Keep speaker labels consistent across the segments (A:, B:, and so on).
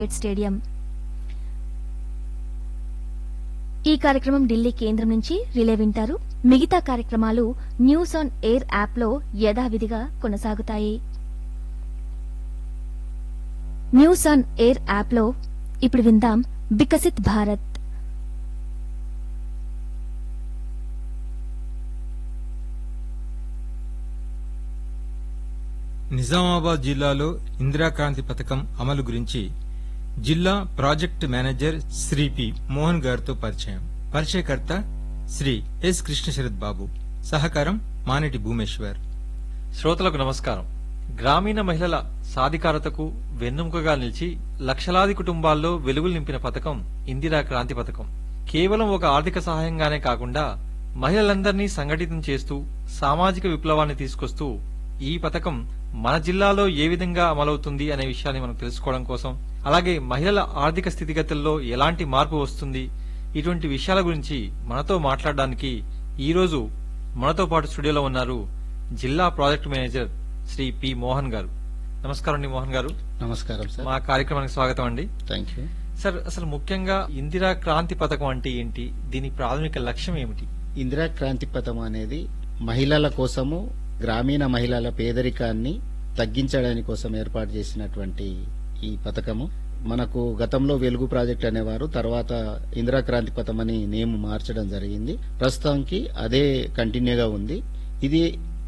A: Stadium ఈ కార్యక్రమం ఢిల్లీ కేంద్రం నుంచి రిలే వింటారు మిగతా కార్యక్రమాలు న్యూస్ ఆన్ ఎయిర్ యాప్లో యథావిధిగా కొనసాగుతాయి న్యూస్ ఆన్ ఎయిర్ యాప్లో ఇప్పుడు విందాం వికసిత్ భారత్
B: నిజామాబాద్ జిల్లాలో ఇందిరాక్రాంతి పథకం అమలు గురించి జిల్లా project manager Shri P Mohan గారితో పరిచయం పరిచయకర్త శ్రీ ఎస్ కృష్ణశరత్ బాబు సహకారం మానేటి భూమేశ్వర్
C: శ్రోతలకు నమస్కారం గ్రామీణ మహిళల సాధికారతకు వెన్నెముకగా నిలిచి లక్షలాది కుటుంబాల్లో వెలుగులు నింపిన పథకం ఇందిరా క్రాంతి పథకం కేవలం ఒక ఆర్థిక సహాయంగానే కాకుండా మహిళలందరినీ సంఘటితం చేస్తూ సామాజిక విప్లవాన్ని తీసుకొస్తూ ఈ పథకం మన జిల్లాలో ఏ విధంగా అమలవుతుంది అనే విషయాన్ని మనం తెలుసుకోవడం కోసం అలాగే మహిళల ఆర్థిక స్థితిగతుల్లో ఎలాంటి మార్పు వస్తుంది ఇటువంటి విషయాల గురించి మనతో మాట్లాడడానికి ఈ రోజు మనతో పాటు స్టూడియోలో ఉన్నారు జిల్లా project manager Shri P Mohan గారు నమస్కారం అండి మోహన్ గారు
D: నమస్కారం సార్
C: మా కార్యక్రమానికి స్వాగతం అండి
D: థ్యాంక్ యూ
C: సార్ అసలు ముఖ్యంగా ఇందిరా క్రాంతి పథకం అంటే ఏంటి దీని ప్రాథమిక లక్ష్యం ఏమిటి
D: ఇందిరా క్రాంతి పథకం అనేది మహిళల కోసము గ్రామీణ మహిళల పేదరికాన్ని తగ్గించడానికి కోసం ఏర్పాటు చేసినటువంటి ఈ పథకము మనకు గతంలో వెలుగు ప్రాజెక్ట్ అనేవారు తర్వాత ఇందిరా క్రాంతి పథకం అని నేమ్ మార్చడం జరిగింది ప్రస్తుతానికి అదే కంటిన్యూగా ఉంది ఇది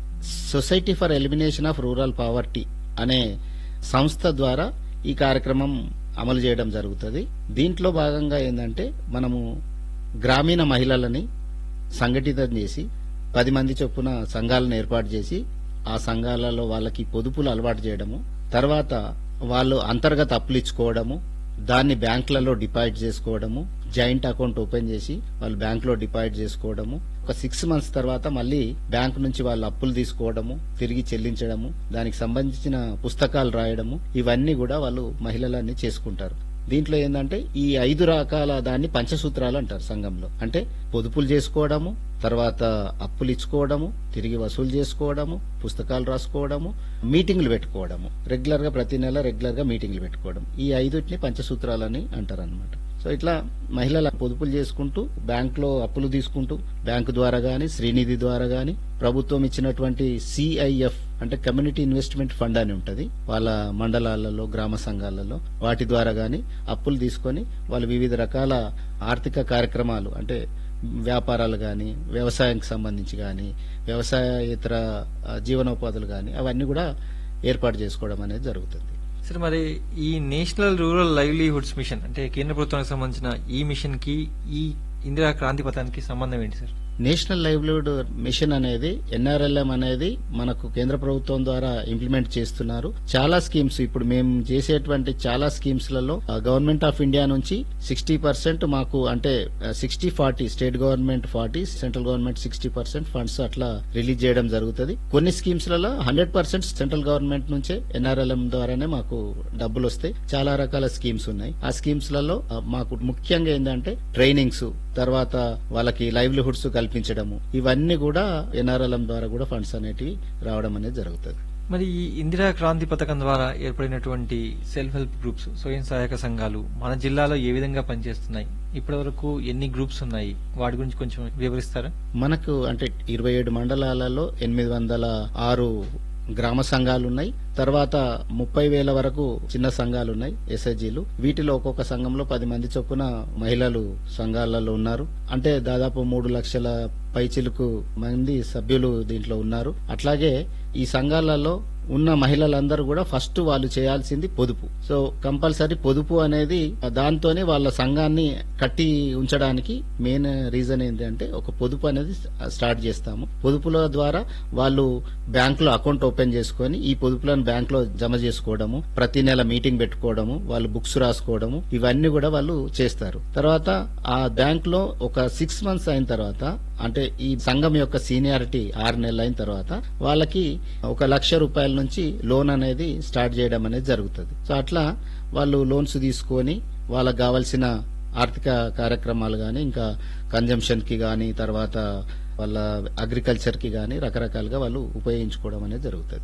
D: society for elimination of rural poverty అనే సంస్థ ద్వారా ఈ కార్యక్రమం అమలు చేయడం జరుగుతుంది దీంట్లో భాగంగా ఏంటంటే మనము గ్రామీణ మహిళలని సంఘటితం చేసి పది మంది చొప్పున సంఘాలను ఏర్పాటు చేసి ఆ సంఘాలలో వాళ్ళకి పొదుపులు అలవాటు చేయడము తర్వాత వాళ్ళు అంతర్గత అప్పులు ఇచ్చుకోవడము దాన్ని బ్యాంకులలో డిపాజిట్ చేసుకోవడము జాయింట్ అకౌంట్ ఓపెన్ చేసి వాళ్ళు బ్యాంకులో డిపాజిట్ చేసుకోవడము ఒక సిక్స్ మంత్స్ తర్వాత మళ్ళీ బ్యాంకు నుంచి వాళ్ళు అప్పులు తీసుకోవడము తిరిగి చెల్లించడము దానికి సంబంధించిన పుస్తకాలు రాయడము ఇవన్నీ కూడా వాళ్ళు మహిళలన్నీ చేసుకుంటారు దీంట్లో ఏంటంటే ఈ ఐదు రకాల దాన్ని పంచసూత్రాలు అంటారు సంఘంలో అంటే పొదుపులు చేసుకోవడము తర్వాత అప్పులు ఇచ్చుకోవడము తిరిగి వసూలు చేసుకోవడము పుస్తకాలు రాసుకోవడము మీటింగ్లు పెట్టుకోవడము రెగ్యులర్ గా ప్రతి నెల రెగ్యులర్ గా మీటింగ్లు పెట్టుకోవడం ఈ ఐదుటిని పంచసూత్రాలని అంటారు అనమాట సో ఇట్లా మహిళల పొదుపులు చేసుకుంటూ బ్యాంక్ లో అప్పులు తీసుకుంటూ బ్యాంకు ద్వారా గాని శ్రీనిధి ద్వారా గాని ప్రభుత్వం ఇచ్చినటువంటి సిఐఎఫ్ అంటే కమ్యూనిటీ ఇన్వెస్ట్మెంట్ ఫండ్ అని ఉంటది వాళ్ళ మండలాలలో గ్రామ సంఘాలలో వాటి ద్వారా గాని అప్పులు తీసుకొని వాళ్ళు వివిధ రకాల ఆర్థిక కార్యక్రమాలు అంటే వ్యాపారాలు గాని వ్యవసాయానికి సంబంధించి గాని వ్యవసాయేతర ఆ, జీవనోపాధులు గాని అవన్నీ కూడా ఏర్పాటు చేసుకోవడం అనేది జరుగుతుంది
C: సార్ మరి ఈ నేషనల్ రూరల్ లైవ్లీహుడ్స్ మిషన్ అంటే కేంద్ర ప్రభుత్వానికి సంబంధించిన ఈ మిషన్ కి ఈ ఇందిరా క్రాంతి పథకానికి సంబంధం ఏంటి సార్
D: నేషనల్ లైవ్లీహుడ్ మిషన్ అనేది ఎన్ఆర్ఎల్ఎం అనేది మనకు కేంద్ర ప్రభుత్వం ద్వారా ఇంప్లిమెంట్ చేస్తున్నారు చాలా స్కీమ్స్ ఇప్పుడు మేము చేసేటువంటి చాలా స్కీమ్స్ లలో గవర్నమెంట్ ఆఫ్ ఇండియా నుంచి సిక్స్టీ పర్సెంట్ మాకు అంటే sixty forty state government forty central government sixty percent funds అట్లా రిలీజ్ చేయడం జరుగుతుంది కొన్ని స్కీమ్స్ లలో హండ్రెడ్ పర్సెంట్ సెంట్రల్ గవర్నమెంట్ నుంచే ఎన్ఆర్ఎల్ఎం ద్వారానే మాకు డబ్బులు వస్తాయి చాలా రకాల స్కీమ్స్ ఉన్నాయి ఆ స్కీమ్స్ లలో ఆ, మాకు ముఖ్యంగా ఏంటంటే ట్రైనింగ్స్ తర్వాత వాళ్ళకి లైవ్లీహుడ్స్ కల్పించడము ఇవన్నీ కూడా ఎన్ఆర్ఎల్ఎం ద్వారా కూడా ఫండ్స్ అనేటివి రావడం అనేది జరుగుతుంది
C: మరి ఈ ఇందిరా క్రాంతి పథకం ద్వారా ఏర్పడినటువంటి సెల్ఫ్ హెల్ప్ గ్రూప్స్ స్వయం సహాయక సంఘాలు మన జిల్లాలో ఏ విధంగా పనిచేస్తున్నాయి ఇప్పటి వరకు ఎన్ని గ్రూప్స్ ఉన్నాయి వాటి గురించి కొంచెం వివరిస్తారా
D: మనకు అంటే ఇరవై ఏడు మండలాలలో ఎనిమిది వందల ఆరు గ్రామ సంఘాలు ఉన్నాయి తర్వాత ముప్పై వేల వరకు చిన్న సంఘాలు ఉన్నాయి ఎస్ఐజీలు వీటిలో ఒక్కొక్క సంఘంలో పది మంది చొప్పున మహిళలు సంఘాలలో ఉన్నారు అంటే దాదాపు మూడు లక్షల పైచిలుకు మంది సభ్యులు దీంట్లో ఉన్నారు అట్లాగే ఈ సంఘాలలో ఉన్న మహిళలందరూ కూడా ఫస్ట్ వాళ్ళు చేయాల్సింది పొదుపు సో కంపల్సరీ పొదుపు అనేది దాంతోనే వాళ్ళ సంఘాన్ని కట్టి ఉంచడానికి మెయిన్ రీజన్ ఏంటంటే ఒక పొదుపు అనేది స్టార్ట్ చేస్తాము పొదుపుల ద్వారా వాళ్ళు బ్యాంక్ లో అకౌంట్ ఓపెన్ చేసుకొని ఈ పొదుపులను బ్యాంక్ లో జమ చేసుకోవడము ప్రతి నెల మీటింగ్ పెట్టుకోవడము వాళ్ళు బుక్స్ రాసుకోవడము ఇవన్నీ కూడా వాళ్ళు చేస్తారు తర్వాత ఆ బ్యాంక్ లో ఒక సిక్స్ మంత్స్ అయిన తర్వాత అంటే ఈ సంఘం యొక్క సీనియారిటీ ఆరు నెలలు అయిన తర్వాత వాళ్ళకి ఒక లక్ష రూపాయల నుంచి లోన్ అనేది స్టార్ట్ చేయడం అనేది జరుగుతుంది సో అట్లా వాళ్ళు లోన్స్ తీసుకొని వాళ్ళకి కావాల్సిన ఆర్థిక కార్యక్రమాలు గాని ఇంకా కన్జంప్షన్ కి గాని తర్వాత వాళ్ళ అగ్రికల్చర్ కి గాని రకరకాలుగా వాళ్ళు ఉపయోగించుకోవడం అనేది జరుగుతుంది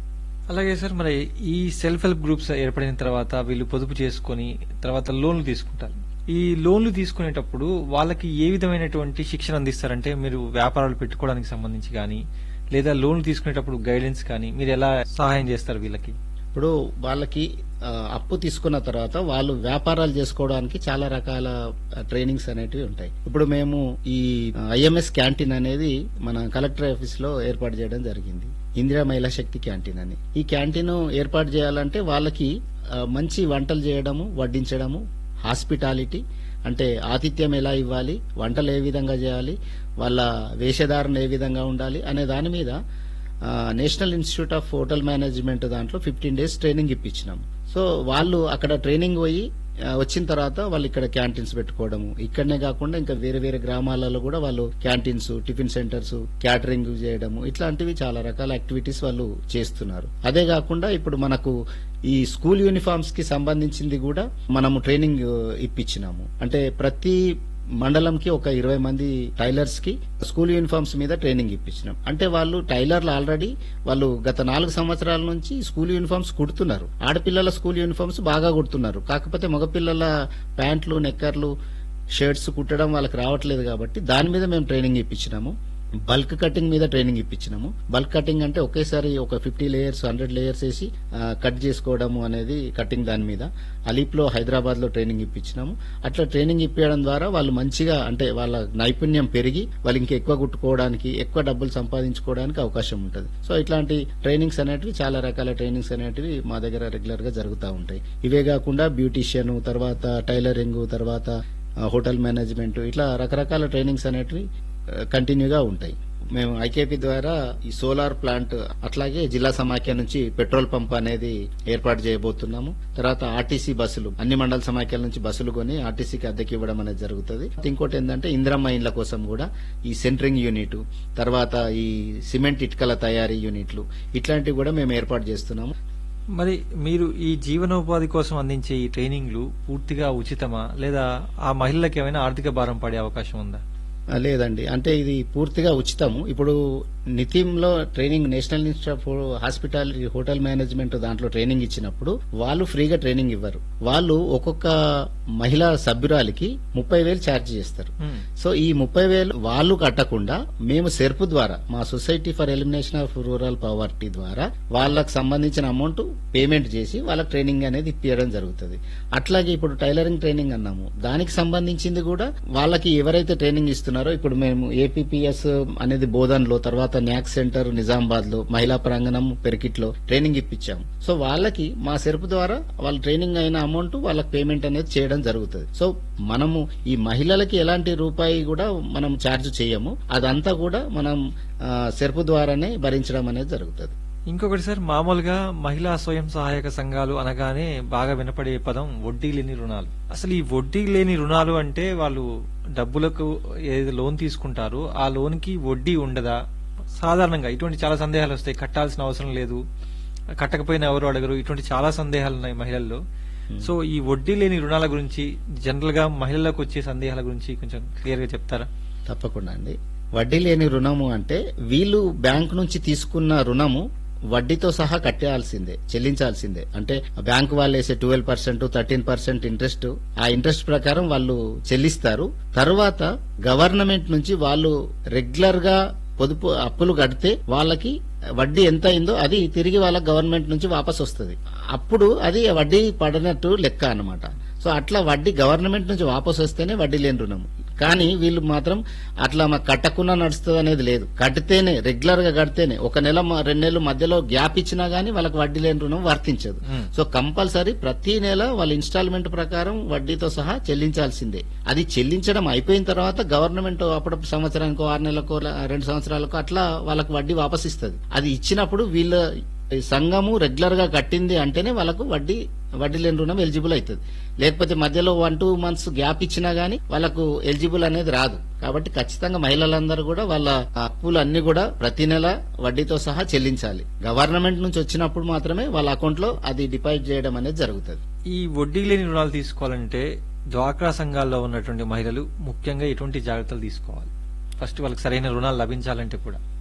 C: అలాగే సార్ మరి ఈ సెల్ఫ్ హెల్ప్ గ్రూప్స్ ఏర్పడిన తర్వాత వీళ్ళు పొదుపు చేసుకొని తర్వాత లోన్లు తీసుకుంటారు ఈ లోన్లు తీసుకునేటప్పుడు వాళ్ళకి ఏ విధమైనటువంటి శిక్షణ అందిస్తారంటే మీరు వ్యాపారాలు పెట్టుకోవడానికి సంబంధించి కానీ లేదా లోన్లు తీసుకునేటప్పుడు గైడెన్స్ కానీ మీరు ఎలా సహాయం చేస్తారు వీళ్ళకి
D: ఇప్పుడు వాళ్ళకి ఆ, అప్పు తీసుకున్న తర్వాత వాళ్ళు వ్యాపారాలు చేసుకోవడానికి చాలా రకాల ఆ, ట్రైనింగ్స్ అనేటివి ఉంటాయి ఇప్పుడు మేము ఈ ఐఎంఎస్ క్యాంటీన్ అనేది మన కలెక్టర్ ఆఫీస్ లో ఏర్పాటు చేయడం జరిగింది ఇందిరా మహిళా శక్తి క్యాంటీన్ అని ఈ క్యాంటీన్ ఏర్పాటు చేయాలంటే వాళ్ళకి ఆ, మంచి వంటలు చేయడము వడ్డించడము హాస్పిటాలిటీ అంటే ఆతిథ్యం ఎలా ఇవ్వాలి వంటలు ఏ విధంగా చేయాలి వాళ్ళ వేషధారణ ఏ విధంగా ఉండాలి అనే దాని మీద ఆ, national institute of hotel management దాంట్లో ఫిఫ్టీన్ డేస్ ట్రైనింగ్ ఇప్పించినాం సో వాళ్ళు అక్కడ ట్రైనింగ్ పోయి ఆ, వచ్చిన తర్వాత వాళ్ళు ఇక్కడ క్యాంటీన్స్ పెట్టుకోవడము ఇక్కడనే కాకుండా ఇంకా వేరే వేరే గ్రామాలలో కూడా వాళ్ళు క్యాంటీన్స్ టిఫిన్ సెంటర్స్ క్యాటరింగ్ చేయడము ఇట్లాంటివి చాలా రకాల యాక్టివిటీస్ వాళ్ళు చేస్తున్నారు అదే కాకుండా ఇప్పుడు మనకు ఈ స్కూల్ యూనిఫామ్స్ కి సంబంధించింది కూడా మనము ట్రైనింగ్ ఆ, ఇప్పించినాము అంటే ప్రతి మండలంకి ఒక ఇరవై మంది టైలర్స్ కి స్కూల్ యూనిఫామ్స్ మీద ట్రైనింగ్ ఇప్పించినాం అంటే వాళ్ళు టైలర్లు ఆల్రెడీ వాళ్ళు గత నాలుగు సంవత్సరాల నుంచి స్కూల్ యూనిఫామ్స్ కుడుతున్నారు ఆడపిల్లల స్కూల్ యూనిఫామ్స్ బాగా కుడుతున్నారు కాకపోతే మగపిల్లల ప్యాంట్లు నెక్కర్లు షర్ట్స్ కుట్టడం వాళ్ళకి రావట్లేదు కాబట్టి దాని మీద మేము ట్రైనింగ్ ఇప్పించినాము బల్క్ కటింగ్ మీద ట్రైనింగ్ ఇప్పించినాము బల్క్ కటింగ్ అంటే ఒకేసారి ఒక ఫిఫ్టీ లేయర్స్ హండ్రెడ్ లేయర్స్ వేసి ఆ, కట్ చేసుకోవడము అనేది కటింగ్ దాని మీద అలీప్ లో హైదరాబాద్ లో ట్రైనింగ్ ఇప్పించినాము అట్లా ట్రైనింగ్ ఇప్పించడం ద్వారా వాళ్ళు మంచిగా అంటే వాళ్ళ నైపుణ్యం పెరిగి వాళ్ళు ఇంకా ఎక్కువ కుట్టుకోవడానికి ఎక్కువ డబ్బులు సంపాదించుకోవడానికి అవకాశం ఉంటుంది సో ఇట్లాంటి ట్రైనింగ్స్ అనేటివి చాలా రకాల ట్రైనింగ్స్ అనేటివి మా దగ్గర రెగ్యులర్ గా జరుగుతూ ఉంటాయి ఇవే కాకుండా బ్యూటీషియన్ తర్వాత టైలరింగ్ తర్వాత ఆ, హోటల్ మేనేజ్మెంట్ ఇట్లా రకరకాల ట్రైనింగ్స్ అనేటివి ఆ, కంటిన్యూగా ఉంటాయి మేము ఐకేపీ ద్వారా ఈ సోలార్ ప్లాంట్ అట్లాగే జిల్లా సమాఖ్య నుంచి పెట్రోల్ పంప్ అనేది ఏర్పాటు చేయబోతున్నాము తర్వాత ఆర్టీసీ బస్సులు అన్ని మండల సమాఖ్యల నుంచి బస్సులు కొని ఆర్టీసీకి అద్దెకి ఇవ్వడం అనేది జరుగుతుంది ఇంకోటి ఏంటంటే ఇందిరమ్మ ఇండ్ల కోసం కూడా ఈ సెంటరింగ్ యూనిట్ తర్వాత ఈ సిమెంట్ ఇటుకల తయారీ యూనిట్లు ఇట్లాంటివి కూడా మేము ఏర్పాటు చేస్తున్నాము
C: మరి మీరు ఈ జీవనోపాధి కోసం అందించే ఈ ట్రైనింగ్లు పూర్తిగా ఉచితమా లేదా ఆ మహిళలకు ఏమైనా ఆర్థిక భారం పడే అవకాశం ఉందా
D: ఆ, లేదండి అంటే ఇది పూర్తిగా ఉచితము ఇప్పుడు నితిన్లో training national institute of hospitality hotel management దాంట్లో ట్రైనింగ్ ఇచ్చినప్పుడు వాళ్ళు ఫ్రీగా ట్రైనింగ్ ఇవ్వరు వాళ్ళు ఒక్కొక్క మహిళా సభ్యురాలికి ముప్పై వేలు ఛార్జ్ చేస్తారు
C: మ్మ్.
D: సో ఈ ముప్పై వేలు వాళ్ళు కట్టకుండా మేము సెర్పు ద్వారా మా society for elimination of rural poverty ద్వారా వాళ్ళకి సంబంధించిన అమౌంట్ పేమెంట్ చేసి వాళ్ళకి ట్రైనింగ్ అనేది ఇప్పించడం జరుగుతుంది అట్లాగే ఇప్పుడు టైలరింగ్ ట్రైనింగ్ అన్నాము దానికి సంబంధించింది కూడా వాళ్ళకి ఎవరైతే ట్రైనింగ్ ఇస్తున్నారో ఇప్పుడు మేము ఏపీపీఎస్ అనేది బోధన్ లో తర్వాత న్యాక్ సెంటర్ నిజామాబాద్ లో మహిళా ప్రాంగణం పెరికిట్ లో ట్రైనింగ్ ఇప్పించాము సో వాళ్ళకి మా సెరుపు ద్వారా వాళ్ళ ట్రైనింగ్ అయిన అమౌంట్ వాళ్ళకి పేమెంట్ అనేది చేయడం జరుగుతుంది సో మనము ఈ మహిళలకి ఎలాంటి రూపాయి కూడా మనం ఛార్జ్ చేయము అదంతా కూడా మనం ఆ, సెరుపు ద్వారానే భరించడం అనేది జరుగుతుంది
C: ఇంకొకటి సార్ మామూలుగా మహిళా స్వయం సహాయక సంఘాలు అనగానే బాగా వినపడే పదం వడ్డీ లేని రుణాలు అసలు ఈ వడ్డీ లేని రుణాలు అంటే వాళ్ళు డబ్బులకు ఏదైతే లోన్ తీసుకుంటారో ఆ లోన్ కి వడ్డీ ఉండదా సాధారణంగా ఇటువంటి చాలా సందేహాలు వస్తాయి కట్టాల్సిన అవసరం లేదు కట్టకపోయినా ఎవరు అడగరు ఇటువంటి చాలా సందేహాలు ఉన్నాయి మహిళల్లో సో ఈ వడ్డీ లేని రుణాల గురించి జనరల్ గా మహిళలకు వచ్చే సందేహాల గురించి కొంచెం క్లియర్ గా చెప్తారా
D: తప్పకుండా అండి వడ్డీ లేని రుణము అంటే వీళ్ళు బ్యాంక్ నుంచి తీసుకున్న రుణము వడ్డీతో సహా కట్టేయాల్సిందే చెల్లించాల్సిందే అంటే బ్యాంక్ వాళ్ళు వేసే twelve percent thirteen percent interest ఆ ఇంట్రెస్ట్ ప్రకారం వాళ్ళు చెల్లిస్తారు తర్వాత గవర్నమెంట్ నుంచి వాళ్ళు రెగ్యులర్ గా పొదుపు అప్పులు కడితే వాళ్ళకి వడ్డీ ఎంత అయిందో అది తిరిగి వాళ్ళకి గవర్నమెంట్ నుంచి వాపస్ వస్తుంది అప్పుడు అది వడ్డీ పడినట్టు లెక్క అన్నమాట సో అట్లా వడ్డీ గవర్నమెంట్ నుంచి వాపస్ వస్తేనే వడ్డీ లేని రుణం కానీ వీళ్ళు మాత్రం అట్లా మాకు కట్టకుండా నడుస్తుంది అనేది లేదు కడితేనే రెగ్యులర్ గా కడితేనే ఒక నెల మ- రెండు నెలలు మధ్యలో గ్యాప్ ఇచ్చినా గానీ వాళ్ళకి వడ్డీ లేని రుణం వర్తించదు
C: మ్మ్.
D: సో కంపల్సరీ ప్రతి నెల వాళ్ళ ఇన్స్టాల్మెంట్ ప్రకారం వడ్డీతో సహా చెల్లించాల్సిందే అది చెల్లించడం అయిపోయిన తర్వాత గవర్నమెంట్ అప్పుడప్పుడు సంవత్సరానికో ఆరు నెలలకో ల- రెండు సంవత్సరాలకో అట్లా వాళ్ళకి వడ్డీ వాపస్ ఇస్తుంది అది ఇచ్చినప్పుడు వీళ్ళ ఈ సంఘము రెగ్యులర్ గా కట్టింది అంటేనే వాళ్ళకు వడ్డీ వడ్డీ లేని రుణం ఎలిజిబుల్ అవుతుంది లేకపోతే మధ్యలో వన్ టూ మంత్స్ గ్యాప్ ఇచ్చినా గానీ వాళ్ళకు ఎలిజిబుల్ అనేది రాదు కాబట్టి ఖచ్చితంగా మహిళలందరూ కూడా వాళ్ళ అప్పులు అన్ని కూడా ప్రతి నెల వడ్డీతో సహా చెల్లించాలి గవర్నమెంట్ నుంచి వచ్చినప్పుడు మాత్రమే వాళ్ళ అకౌంట్ లో అది డిపాజిట్ చేయడం అనేది జరుగుతుంది
C: ఈ వడ్డీ లేని రుణాలు తీసుకోవాలంటే డ్వాక్రా సంఘాల్లో ఉన్నటువంటి మహిళలు ముఖ్యంగా ఎటువంటి జాగ్రత్తలు తీసుకోవాలి ఫస్ట్ వాళ్ళకి సరైన రుణాలు లభించాలంటే కూడా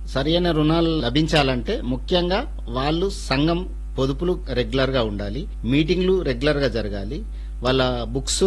D: సరైన రుణాలు లభించాలంటే ముఖ్యంగా వాళ్ళు సంఘం పొదుపులు రెగ్యులర్ గా ఉండాలి మీటింగ్లు రెగ్యులర్ గా జరగాలి వాళ్ళ బుక్స్